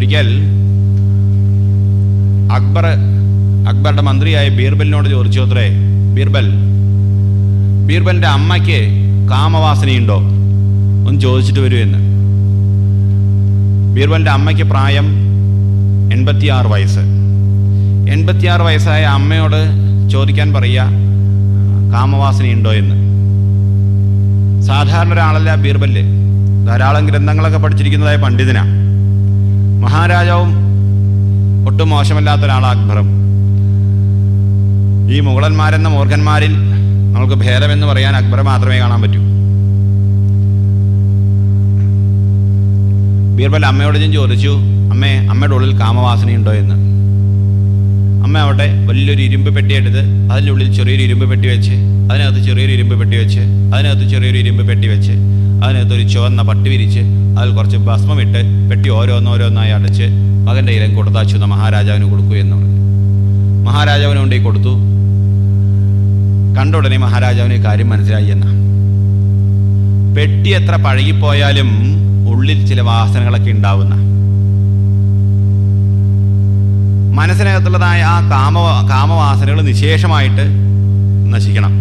ഒരിക്കൽ അക്ബർ അക്ബറുടെ മന്ത്രിയായ ബീർബലിനോട് ചോദിച്ചു അത്രേ ബീർബൽ ബീർബലിന്റെ അമ്മയ്ക്ക് കാമവാസനയുണ്ടോ ഒന്ന് ചോദിച്ചിട്ട് വരൂ എന്ന് ബീർബലിന്റെ അമ്മയ്ക്ക് പ്രായം എൺപത്തിയാറ് വയസ്സ് എൺപത്തിയാറ് വയസ്സായ അമ്മയോട് ചോദിക്കാൻ പറയുക കാമവാസനയുണ്ടോ എന്ന് സാധാരണ ഒരാളല്ല ബീർബല് ധാരാളം ഗ്രന്ഥങ്ങളൊക്കെ പഠിച്ചിരിക്കുന്നതായ പണ്ഡിതനാ മഹാരാജാവും ഒട്ടും മോശമല്ലാത്ത ഒരാളാണ് അക്ബറും ഈ മുഗളന്മാരെന്ന മൂർഖന്മാരിൽ നമുക്ക് ഭേദമെന്ന് പറയാൻ അക്ബറെ മാത്രമേ കാണാൻ പറ്റൂ ബീർബൽ അമ്മയോട് ഞാൻ ചോദിച്ചു അമ്മേ അമ്മയുടെ ഉള്ളിൽ കാമവാസനയുണ്ടോ എന്ന് അമ്മ അവിടെ വലിയൊരു ഇരുമ്പ് പെട്ടി എടുത്ത് അതിൻ്റെ ഉള്ളിൽ ചെറിയൊരു ഇരുമ്പ് പെട്ടി വെച്ച് അതിനകത്ത് ചെറിയൊരു ഇരുമ്പ് പെട്ടി വെച്ച് അതിനകത്ത് ചെറിയൊരു ഇരുമ്പ് പെട്ടി വെച്ച് അതിനകത്ത് ഒരു ചുവന്ന പട്ട് വിരിച്ച് അതിൽ കുറച്ച് ഭസ്മമിട്ട് പെട്ടി ഓരോന്നോരോന്നായി അടച്ച് മകൻ്റെ ഇലം കൊടുത്താച്ചു എന്ന മഹാരാജാവിന് കൊടുക്കൂ എന്ന് പറഞ്ഞു മഹാരാജാവിന് കൊണ്ടേ കൊടുത്തു കണ്ട ഉടനെ മഹാരാജാവിന് ഈ കാര്യം മനസ്സിലായി എന്ന പെട്ടി എത്ര പഴകിപ്പോയാലും ഉള്ളിൽ ചില വാസനകളൊക്കെ ഉണ്ടാവുന്ന മനസ്സിനകത്തുള്ളതായ ആ കാമ കാമവാസനകൾ നിശേഷമായിട്ട് നശിക്കണം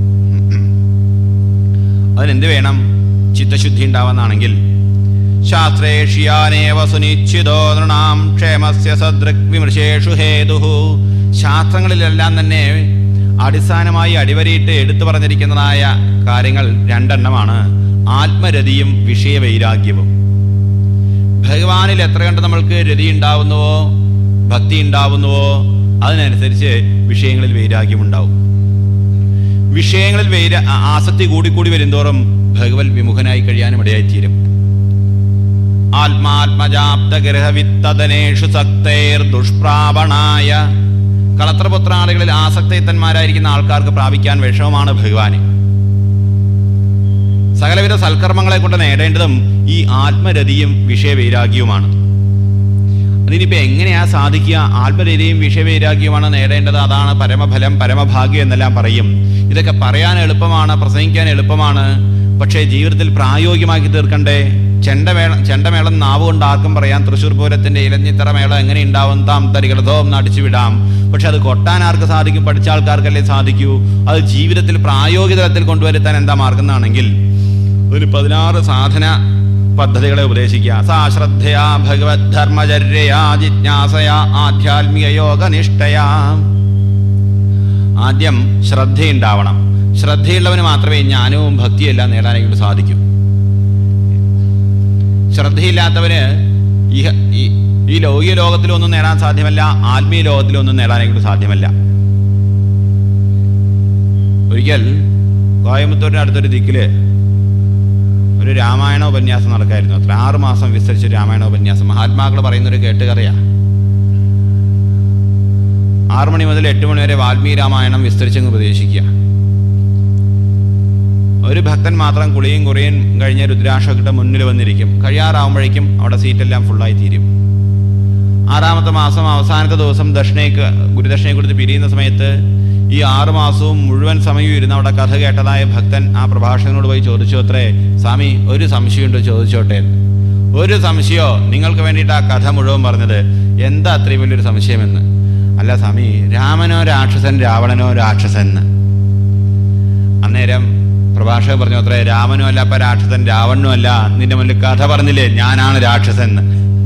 അതിനെന്ത് വേണം ചിത്തശുദ്ധി ഉണ്ടാവുന്നതാണെങ്കിൽ ശാസ്ത്രേഷ്യാനേവ സുനിശ്ചിതോ നൃണാം ക്ഷേമസ്യ സദൃക് വിമൃശേഷു ഹേതു ശാസ്ത്രങ്ങളിലെല്ലാം തന്നെ അടിസ്ഥാനമായി അടിവരയിട്ട് എടുത്തു പറഞ്ഞിരിക്കുന്നതായ കാര്യങ്ങൾ രണ്ടെണ്ണമാണ് ആത്മരതിയും വിഷയവൈരാഗ്യവും ഭഗവാനിൽ എത്ര കണ്ട് നമ്മൾക്ക് രതി ഉണ്ടാവുന്നുവോ ഭക്തി ഉണ്ടാവുന്നുവോ അതിനനുസരിച്ച് വിഷയങ്ങളിൽ വൈരാഗ്യം ഉണ്ടാവും വിഷയങ്ങളിൽ വൈര ആ- ആസക്തി കൂടിക്കൂടി വരുന്തോറും ഭഗവത് വിമുഖനായി കഴിയാനും ഇടയായിത്തീരും ആത്മാത്മജാപ്തഗ്രഹവിത്തതനേഷു സക്തേർ ദുഷ്പ്രാവണായ കളത്രപുത്രാളികളിൽ ആസക്തയത്തന്മാരായിരിക്കുന്ന ആൾക്കാർക്ക് പ്രാപിക്കാൻ വിഷമമാണ് ഭഗവാന് സകലവിധ സൽക്കർമ്മങ്ങളെ കൊണ്ട് നേടേണ്ടതും ഈ ആത്മരതിയും വിഷയവൈരാഗ്യവുമാണ് അതിനിപ്പോ എങ്ങനെയാ സാധിക്കുക ആത്മരതിയും വിഷയവൈരാഗ്യവുമാണ് നേടേണ്ടത് അതാണ് പരമഫലം പരമഭാഗ്യം എന്നെല്ലാം പറയും ഇതൊക്കെ പറയാൻ എളുപ്പമാണ് പ്രസംഗിക്കാൻ എളുപ്പമാണ് പക്ഷേ ജീവിതത്തിൽ പ്രായോഗികമാക്കി തീർക്കണ്ടേ ചെണ്ടമേളം ചെണ്ടമേളം നാവ് കൊണ്ട് ആർക്കും പറയാം തൃശ്ശൂർ പൂരത്തിന്റെ ഇലഞ്ഞിത്തറ മേളം എങ്ങനെ ഉണ്ടാവും താം തരികളതോം നടിച്ചു വിടാം പക്ഷെ അത് കൊട്ടാൻ ആർക്ക് സാധിക്കും പഠിച്ച ആൾക്കാർക്കല്ലേ സാധിക്കൂ അത് ജീവിതത്തിൽ പ്രായോഗിക തലത്തിൽ കൊണ്ടുവരുത്താൻ എന്താ മാർഗം എന്നാണെങ്കിൽ ഒരു പതിനാറ് സാധന പദ്ധതികളെ ഉപദേശിക്കുക സാ ശ്രദ്ധയാ ഭഗവത് ധർമ്മചര്യയാ ജിജ്ഞാസയാ ആധ്യാത്മിക യോഗനിഷ്ഠയാ ആദ്യം ശ്രദ്ധയുണ്ടാവണം ശ്രദ്ധയുള്ളവന് മാത്രമേ ജ്ഞാനവും ഭക്തിയെല്ലാം നേടാനായിട്ട് സാധിക്കൂ ശ്രദ്ധയില്ലാത്തവന് ഈ ഈ- ഈ ലൗകിക ലോകത്തിലൊന്നും നേടാൻ സാധ്യമല്ല ആത്മീയ ലോകത്തിലൊന്നും നേടാനായിട്ട് സാധ്യമല്ല ഒരിക്കൽ കോയമ്പത്തൂരിന്റെ അടുത്തൊരു ദിക്കില് ഒരു രാമായണ ഉപന്യാസം നടക്കായിരുന്നു അത്ര ആറ് മാസം വിസ്തരിച്ച ഒരു രാമായണ ഉപന്യാസം മഹാത്മാക്കൾ പറയുന്ന ഒരു കേട്ടുകറിയാ ആറു മണി മുതൽ എട്ട് മണി വരെ വാൽമീകി രാമായണം വിസ്തരിച്ചങ്ങ് ഉപദേശിക്കുക ഒരു ഭക്തൻ മാത്രം കുളിയും കുറിയും കഴിഞ്ഞ രുദ്രാക്ഷക്കിട്ട് മുന്നിൽ വന്നിരിക്കും കഴിയാറാവുമ്പോഴേക്കും അവിടെ സീറ്റെല്ലാം ഫുള്ളായി തീരും ആറാമത്തെ മാസം അവസാനത്തെ ദിവസം ദക്ഷിണയ്ക്ക് ഗുരുദക്ഷിണയെ കൊടുത്ത് പിരിയുന്ന സമയത്ത് ഈ ആറു മാസവും മുഴുവൻ സമയവും ഇരുന്ന് അവിടെ കഥ കേട്ടതായ ഭക്തൻ ആ പ്രഭാഷകനോട് പോയി ചോദിച്ചു അത്രേ സ്വാമി ഒരു സംശയമുണ്ടോ ചോദിച്ചോട്ടെ എന്ന്. ഒരു സംശയമോ നിങ്ങൾക്ക് വേണ്ടിയിട്ട് ആ കഥ മുഴുവൻ പറഞ്ഞത് എന്താ അത്രയും വലിയൊരു സംശയമെന്ന് അല്ല സ്വാമി രാമനോ രാക്ഷസൻ രാവണനോ രാക്ഷസൻ എന്ന് അന്നേരം പ്രഭാഷകൻ പറഞ്ഞു അത്രേ രാമനും അല്ല അപ്പൊ രാക്ഷസൻ രാവണനും അല്ല നിന്റെ മുന്നിൽ കഥ പറഞ്ഞില്ലേ ഞാനാണ് രാക്ഷസൻ എന്ന്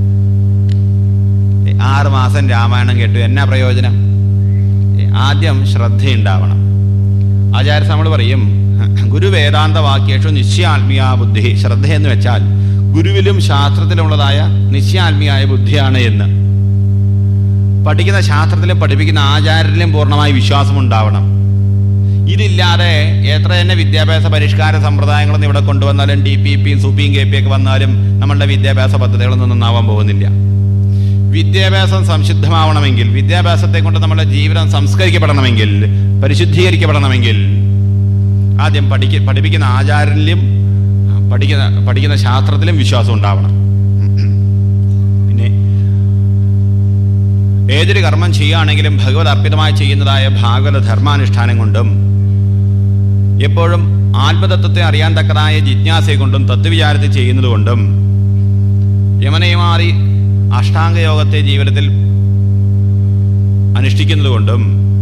ഏ, ആറ് മാസം രാമായണം കേട്ടു എന്നാ പ്രയോജനം ഏ, ആദ്യം ശ്രദ്ധയുണ്ടാവണം ആചാര്യ നമ്മൾ പറയും ഗുരു വേദാന്ത വാക്യേഷു നിശ്ചയാത്മീയ ബുദ്ധി ശ്രദ്ധ എന്ന് വെച്ചാൽ ഗുരുവിലും ശാസ്ത്രത്തിലുമുള്ളതായ നിശ്ചയാത്മീയായ ബുദ്ധിയാണ് എന്ന് പഠിക്കുന്ന ശാസ്ത്രത്തിലും പഠിപ്പിക്കുന്ന ആചാര്യരിലും പൂർണ്ണമായി വിശ്വാസം ഉണ്ടാവണം ഇതില്ലാതെ എത്ര തന്നെ വിദ്യാഭ്യാസ പരിഷ്കാര സമ്പ്രദായങ്ങളൊന്നും ഇവിടെ കൊണ്ടുവന്നാലും ഡി പി പിയും സുപിയും കെ പി ഒക്കെ വന്നാലും നമ്മളുടെ വിദ്യാഭ്യാസ പദ്ധതികളൊന്നും നന്നാവാൻ പോകുന്നില്ല വിദ്യാഭ്യാസം സംശുദ്ധമാവണമെങ്കിൽ വിദ്യാഭ്യാസത്തെ കൊണ്ട് നമ്മുടെ ജീവിതം സംസ്കരിക്കപ്പെടണമെങ്കിൽ പരിശുദ്ധീകരിക്കപ്പെടണമെങ്കിൽ ആദ്യം പഠിക്ക പഠിപ്പിക്കുന്ന ആചാര്യനിലും പഠിക്കുന്ന പഠിക്കുന്ന ശാസ്ത്രത്തിലും വിശ്വാസം ഉണ്ടാവണം പിന്നെ ഏതൊരു കർമ്മം ചെയ്യുകയാണെങ്കിലും ഭഗവത് അർപ്പിതമായി ചെയ്യുന്നതായ ഭാഗവത ധർമാനുഷ്ഠാനം കൊണ്ടും എപ്പോഴും ആത്മതത്വത്തെ അറിയാൻ തക്കതായ ജിജ്ഞാസയെ കൊണ്ടും തത്വവിചാരത്തിൽ ചെയ്യുന്നത് കൊണ്ടും യമനെ മാറി അഷ്ടാംഗയോഗത്തെ ജീവിതത്തിൽ അനുഷ്ഠിക്കുന്നത് കൊണ്ടും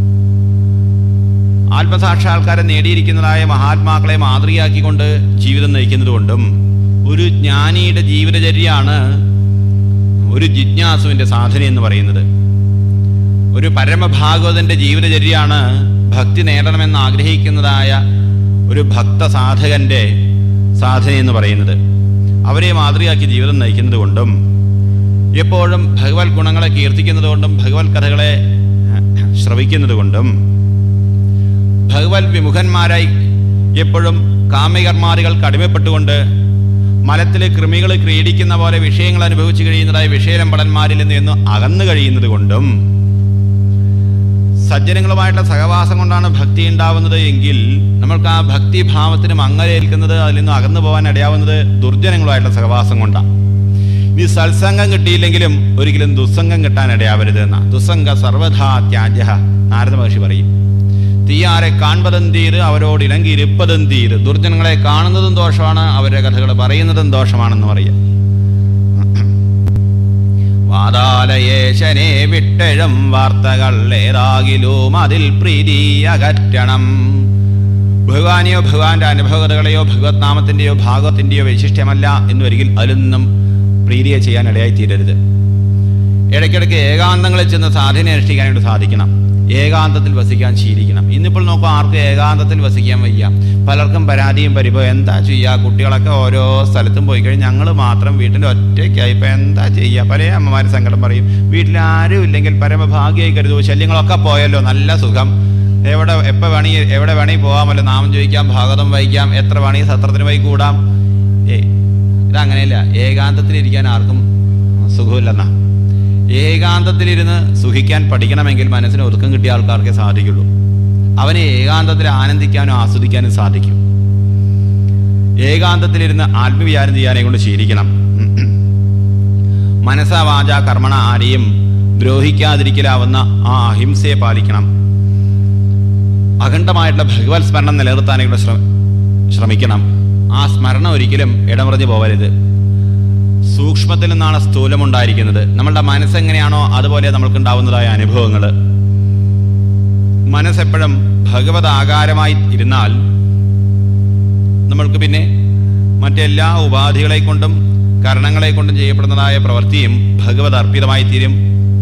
ആത്മസാക്ഷാത്കാരം നേടിയിരിക്കുന്നതായ മഹാത്മാക്കളെ മാതൃകയാക്കിക്കൊണ്ട് ജീവിതം നയിക്കുന്നത് കൊണ്ടും ഒരു ജ്ഞാനിയുടെ ജീവിതചര്യയാണ് ഒരു ജിജ്ഞാസുവിൻ്റെ സാധന എന്ന് പറയുന്നത് ഒരു പരമഭാഗവതന്റെ ജീവിതചര്യയാണ് ഭക്തി നേടണമെന്ന് ആഗ്രഹിക്കുന്നതായ ഒരു ഭക്ത സാധകന്റെ സാധന എന്ന് പറയുന്നത് അവരെ മാതൃകയാക്കി ജീവിതം നയിക്കുന്നത് കൊണ്ടും എപ്പോഴും ഭഗവത് ഗുണങ്ങളെ കീർത്തിക്കുന്നത് കൊണ്ടും ഭഗവത് കഥകളെ ശ്രവിക്കുന്നത് കൊണ്ടും ഭഗവത് വിമുഖന്മാരായി എപ്പോഴും കാമികർമാരികൾക്ക് അടിമപ്പെട്ടുകൊണ്ട് മലത്തിലെ കൃമികൾ ക്രീഡിക്കുന്ന പോലെ വിഷയങ്ങൾ അനുഭവിച്ചു കഴിയുന്നതായ വിഷയലമ്പടന്മാരിൽ നിന്ന് എന്ന് അകന്നു കഴിയുന്നത് കൊണ്ടും സജ്ജനങ്ങളുമായിട്ടുള്ള സഹവാസം കൊണ്ടാണ് ഭക്തി ഉണ്ടാവുന്നത് എങ്കിൽ നമ്മൾക്ക് ആ ഭക്തിഭാവത്തിന് മങ്ങലേൽക്കുന്നത് അതിൽ നിന്ന് അകന്നു പോകാൻ ഇടയാവുന്നത് ദുർജനങ്ങളുമായിട്ടുള്ള സഹവാസം കൊണ്ടാണ് ഇനി സത്സംഗം കിട്ടിയില്ലെങ്കിലും ഒരിക്കലും ദുസ്സംഗം കിട്ടാൻ ഇടയാവരുത് എന്ന ദുസ്സംഗ സർവധാ ത്യാജ്യ നാരദ മഹർഷി പറയും തീയാരെ കാൺപതും തീര് അവരോട് ഇണങ്ങി ഇരുപ്പതും തീര് ദുർജനങ്ങളെ കാണുന്നതും ദോഷമാണ് അവരുടെ കഥകൾ പറയുന്നതും ദോഷമാണെന്ന് പറയാം വാതാലയേശനെ വിട്ടെഴും വാർത്തകൾ ഏതാകിലും അതിൽ പ്രീതി അകറ്റണം ഭഗവാനെയോ ഭഗവാന്റെ അനുഭവകഥകളെയോ ഭഗവത് നാമത്തിന്റെയോ ഭാഗവത്തിന്റെയോ വൈശിഷ്ട്യമല്ല എന്നൊരിക്കൽ അതിലൊന്നും പ്രീതിയെ ചെയ്യാൻ ഇടയായി തീരരുത് ഇടയ്ക്കിടയ്ക്ക് ഏകാന്തങ്ങളിൽ ചെന്ന് സാധന അനുഷ്ഠിക്കാനായിട്ട് സാധിക്കണം ഏകാന്തത്തിൽ വസിക്കാൻ ശീലിക്കണം ഇന്നിപ്പോൾ നോക്കുക ആർക്കും ഏകാന്തത്തിൽ വസിക്കാൻ വയ്യ പലർക്കും പരാതിയും പരിഭവം എന്താ ചെയ്യുക കുട്ടികളൊക്കെ ഓരോ സ്ഥലത്തും പോയി കഴിഞ്ഞ് ഞങ്ങൾ മാത്രം വീട്ടിൽ ഒറ്റയ്ക്കായി ഇപ്പം എന്താ ചെയ്യുക പല അമ്മമാർ സങ്കടം പറയും വീട്ടിൽ ആരും ഇല്ലെങ്കിൽ പരമഭാഗ്യമായി കരുതൂ ശല്യങ്ങളൊക്കെ പോയല്ലോ നല്ല സുഖം എവിടെ എപ്പോൾ വേണി എവിടെ വേണി പോകാമല്ലോ നാമം ചോദിക്കാം ഭാഗവതം വായിക്കാം എത്ര വേണി സത്രത്തിന് പോയി കൂടാം ഏയ് ഇതങ്ങനെയല്ല ഏകാന്തത്തിലിരിക്കാൻ ആർക്കും സുഖമില്ലെന്നാ ഏകാന്തത്തിലിരുന്ന് സുഖിക്കാൻ പഠിക്കണമെങ്കിൽ മനസ്സിന് ഒതുക്കം കിട്ടിയ ആൾക്കാർക്കേ സാധിക്കുള്ളൂ അവനെ ഏകാന്തത്തിൽ ആനന്ദിക്കാനും ആസ്വദിക്കാനും സാധിക്കും ഏകാന്തത്തിലിരുന്ന് ആത്മവിചാരം ചെയ്യാനെ കൊണ്ട് ശീലിക്കണം മനസ്സാ വാച കർമ്മണ ആരെയും ദ്രോഹിക്കാതിരിക്കലാവുന്ന ആ അഹിംസയെ പാലിക്കണം അഖണ്ഡമായിട്ടുള്ള ഭഗവത് സ്മരണം നിലനിർത്താനായിട്ട് ശ്രമ ശ്രമിക്കണം ആ സ്മരണം ഒരിക്കലും ഇടമറിഞ്ഞു പോകരുത് സൂക്ഷ്മത്തിൽ നിന്നാണ് സ്ഥൂലം ഉണ്ടായിരിക്കുന്നത് നമ്മളുടെ മനസ്സെങ്ങനെയാണോ അതുപോലെ നമ്മൾക്ക് ഉണ്ടാവുന്നതായ അനുഭവങ്ങൾ മനസ്സെപ്പോഴും ഭഗവത് ആകാരമായി ഇരുന്നാൽ നമ്മൾക്ക് പിന്നെ മറ്റെല്ലാ ഉപാധികളെ കൊണ്ടും കരണങ്ങളെ കൊണ്ടും ചെയ്യപ്പെടുന്നതായ പ്രവൃത്തിയും ഭഗവത് അർപ്പിതമായി തീരും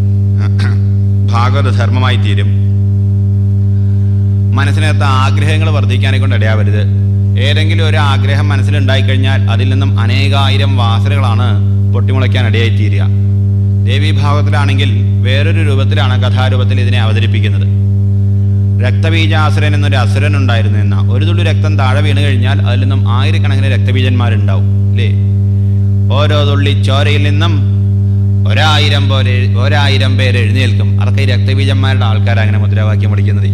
ഭാഗവത ധർമ്മമായി തീരും മനസ്സിനകത്ത് ആഗ്രഹങ്ങൾ വർദ്ധിക്കാനെ കൊണ്ട് ഇടയാവരുത് ഏതെങ്കിലും ഒരു ആഗ്രഹം മനസ്സിലുണ്ടായിക്കഴിഞ്ഞാൽ അതിൽ നിന്നും അനേകായിരം വാസനകളാണ് പൊട്ടിമുളയ്ക്കാൻ ഇടയായി തീരുക ദേവീഭാവത്തിലാണെങ്കിൽ വേറൊരു രൂപത്തിലാണ് കഥാരൂപത്തിൽ ഇതിനെ അവതരിപ്പിക്കുന്നത് രക്തബീജാസുരൻ എന്നൊരു അസുരൻ ഉണ്ടായിരുന്നു എന്ന ഒരു തുള്ളി രക്തം താഴെ വീണ് കഴിഞ്ഞാൽ അതിൽ നിന്നും ആയിരക്കണക്കിന് രക്തബീജന്മാരുണ്ടാവും അല്ലേ ഓരോ തുള്ളി ചോരയിൽ നിന്നും ഒരായിരം പോലെ ഒരായിരം പേര് എഴുന്നേൽക്കും അതൊക്കെ ഈ രക്തബീജന്മാരുടെ ആൾക്കാർ അങ്ങനെ മുദ്രാവാക്യം പഠിക്കുന്നത്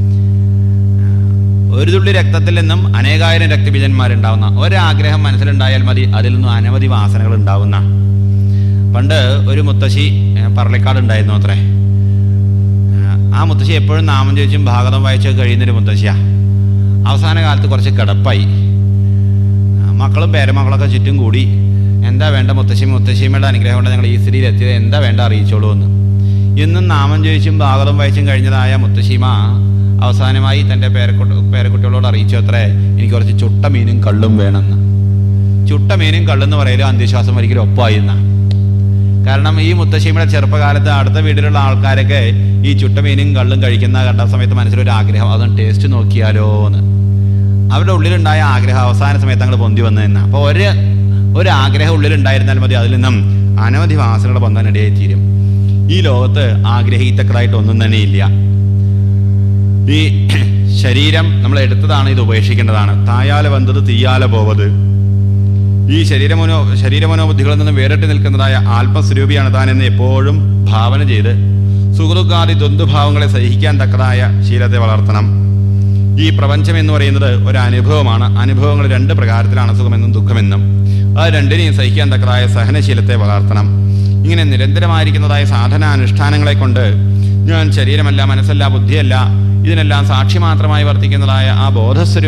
ഒരു തുള്ളി രക്തത്തിൽ നിന്നും അനേകായിരം രക്തബീജന്മാരുണ്ടാവുന്ന ഒരാഗ്രഹം മനസ്സിലുണ്ടായാൽ മതി അതിൽ നിന്നും അനവധി വാസനകൾ ഉണ്ടാവുന്ന പണ്ട് ഒരു മുത്തശ്ശി ഏഹ്, പറളിക്കാട് ഉണ്ടായിരുന്നു അത്രേ ഏഹ്, ആ മുത്തശ്ശി എപ്പോഴും നാമം ചോദിച്ചും ഭാഗതം വായിച്ചൊക്കെ കഴിയുന്നൊരു മുത്തശ്ശിയാ അവസാന കാലത്ത് കുറച്ച് കിടപ്പായി ആ, മക്കളും പേരമക്കളൊക്കെ ചുറ്റും കൂടി എന്താ വേണ്ട മുത്തശ്ശി മുത്തശ്ശിയമ്മയുടെ അനുഗ്രഹം കൊണ്ട് ഞങ്ങൾ ഈ സ്ഥിതിയിൽ എത്തിയത് എന്താ വേണ്ട അറിയിച്ചോളൂ എന്ന് ഇന്നും നാമം ചോദിച്ചും ഭാഗതം വായിച്ചും കഴിഞ്ഞതായ മുത്തശ്ശിമ അവസാനമായി തൻ്റെ പേരക്കുട്ടി പേരക്കുട്ടികളോട് അറിയിച്ചു അത്രേ എനിക്ക് കുറച്ച് ചുട്ട മീനും കള്ളും വേണമെന്ന് ചുട്ട മീനും കള്ളെന്ന് പറയലും അന്ത്യശ്വാസം ഒരിക്കലും ഒപ്പമായിരുന്ന കാരണം ഈ മുത്തശ്ശിയുടെ ചെറുപ്പകാലത്ത് അടുത്ത വീട്ടിലുള്ള ആൾക്കാരൊക്കെ ഈ ചുട്ട മീനും കള്ളും കഴിക്കുന്ന കണ്ട സമയത്ത് മനസ്സിലൊരു ആഗ്രഹം അതൊന്ന് ടേസ്റ്റ് നോക്കിയാലോ എന്ന് അവരുടെ ഉള്ളിലുണ്ടായ ആഗ്രഹം അവസാന സമയത്ത് അങ്ങോട്ട് പൊന്തി വന്നു തന്നെ അപ്പോൾ ഒരു ഒരു ആഗ്രഹം ഉള്ളിലുണ്ടായിരുന്നാൽ മതി അതിൽ നിന്നും അനവധി വാസനകൾ പൊന്താനിടയായി തീരും ഈ ലോകത്ത് ആഗ്രഹിക്കത്തക്കതായിട്ട് ഒന്നും തന്നെ ഇല്ല ഈ ശരീരം നമ്മൾ എടുത്തതാണ് ഇത് ഉപേക്ഷിക്കേണ്ടതാണ് തായാല വന്നത് തീയാല പോവത് ഈ ശരീരമനോ ശരീരമനോബുദ്ധികളിൽ നിന്നും വേറിട്ട് നിൽക്കുന്നതായ ആത്മസ്വരൂപിയാണ് താനെന്ന് എപ്പോഴും ഭാവന ചെയ്ത് സുഹൃത്തുക്കാതി ദ്വന്ദ്ഭാവങ്ങളെ സഹിക്കാൻ തക്കതായ ശീലത്തെ വളർത്തണം ഈ പ്രപഞ്ചം എന്ന് പറയുന്നത് ഒരു അനുഭവമാണ് അനുഭവങ്ങൾ രണ്ട് പ്രകാരത്തിലാണ് സുഖമെന്നും ദുഃഖമെന്നും ആ രണ്ടിനെയും സഹിക്കാൻ തക്കതായ സഹനശീലത്തെ വളർത്തണം ഇങ്ങനെ നിരന്തരമായിരിക്കുന്നതായ സാധനാനുഷ്ഠാനങ്ങളെ കൊണ്ട് ഞാൻ ശരീരമല്ല മനസ്സല്ല ബുദ്ധിയല്ല ഇതിനെല്ലാം സാക്ഷി മാത്രമായി വർത്തിക്കുന്നതായ ആ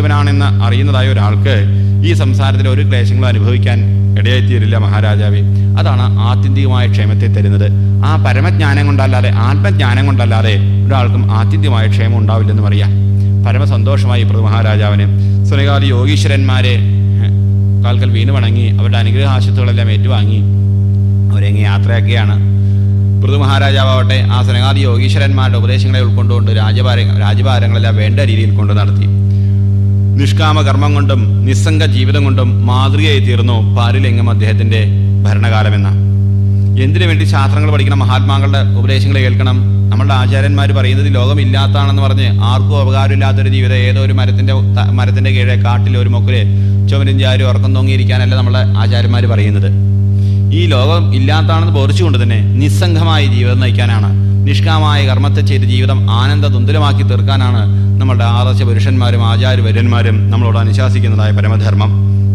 ബോധസ്വരൂപനാണെന്ന് അറിയുന്നതായ ഒരാൾക്ക് ഈ സംസാരത്തിൽ ഒരു ക്ലേശങ്ങളും അനുഭവിക്കാൻ ഇടയായിത്തീരില്ല മഹാരാജാവേ അതാണ് ആത്യന്തികമായ ക്ഷേമത്തെ തരുന്നത് ആ പരമജ്ഞാനം കൊണ്ടല്ലാതെ ആത്മജ്ഞാനം കൊണ്ടല്ലാതെ ഒരാൾക്കും ആത്യന്തികമായ ക്ഷേമം ഉണ്ടാവില്ലെന്ന് പറയാം പരമസന്തോഷമായി പ്രഭു മഹാരാജാവിന് സുനകാലി യോഗീശ്വരന്മാരെ ഹ്, കാൽക്കൽ വീണ് വണങ്ങി അവരുടെ അനുഗ്രഹ ആശത്തുകളെല്ലാം ഏറ്റുവാങ്ങി അവരെങ്ങ് യാത്രയാക്കുകയാണ് പൃഥു മഹാരാജാവട്ടെ ആ സനകാദി യോഗീശ്വരന്മാരുടെ ഉപദേശങ്ങളെ ഉൾക്കൊണ്ടുകൊണ്ട് രാജഭാര രാജഭാരങ്ങളെല്ലാം വേണ്ട രീതിയിൽ കൊണ്ടു നടത്തി നിഷ്കാമ കർമ്മം കൊണ്ടും നിസ്സംഗ ജീവിതം കൊണ്ടും മാതൃകയായി തീർന്നു പാരിലെങ്ങും അദ്ദേഹത്തിന്റെ ഭരണകാലമെന്ന എന്തിനു വേണ്ടി ശാസ്ത്രങ്ങൾ പഠിക്കണം മഹാത്മാക്കളുടെ ഉപദേശങ്ങൾ കേൾക്കണം നമ്മളുടെ ആചാര്യന്മാർ പറയുന്നത് ഈ ലോകം ഇല്ലാത്തതാണെന്ന് പറഞ്ഞ് ആർക്കും ഉപകാരമില്ലാത്തൊരു ജീവിതം ഏതോ ഒരു മരത്തിന്റെ ത- മരത്തിന്റെ കീഴെ കാട്ടിൽ ഒരു മൊക്കില് ചുമരും ചാരും ഉറക്കം തോങ്ങിയിരിക്കാനല്ല നമ്മളെ ആചാര്യന്മാർ പറയുന്നത് ഈ ലോകം ഇല്ലാത്തതാണെന്ന് ബോധിച്ചുകൊണ്ട് തന്നെ നിസ്സംഗമായ ജീവിതം നയിക്കാനാണ് നിഷ്കാമായ കർമ്മത്തെ ചെയ്ത് ജീവിതം ആനന്ദ തുന്തുലമാക്കി തീർക്കാനാണ് നമ്മളുടെ ആദർശ പുരുഷന്മാരും ആചാര്യവര്യന്മാരും നമ്മളോട് അനുശാസിക്കുന്നതായ പരമധർമ്മം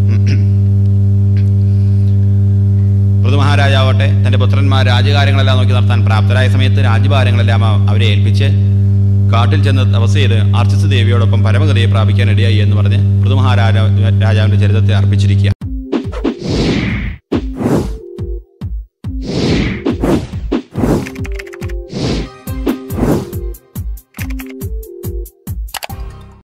പൃഥു മഹാരാജാവട്ടെ തന്റെ പുത്രന്മാർ രാജകാര്യങ്ങളെല്ലാം നോക്കി നടത്താൻ പ്രാപ്തരായ സമയത്ത് രാജ്യഭാരങ്ങളെല്ലാം അവ- അവരെ ഏൽപ്പിച്ച് കാട്ടിൽ ചെന്ന് തപസ് ചെയ്ത് അർച്ചിസ് ദേവിയോടൊപ്പം പരമഗതിയെ പ്രാപിക്കാൻ ഇടയായി എന്ന് പറഞ്ഞ് പൃഥു മഹാരാജ രാജാവിന്റെ ചരിത്രത്തെ അർപ്പിച്ചിരിക്കുക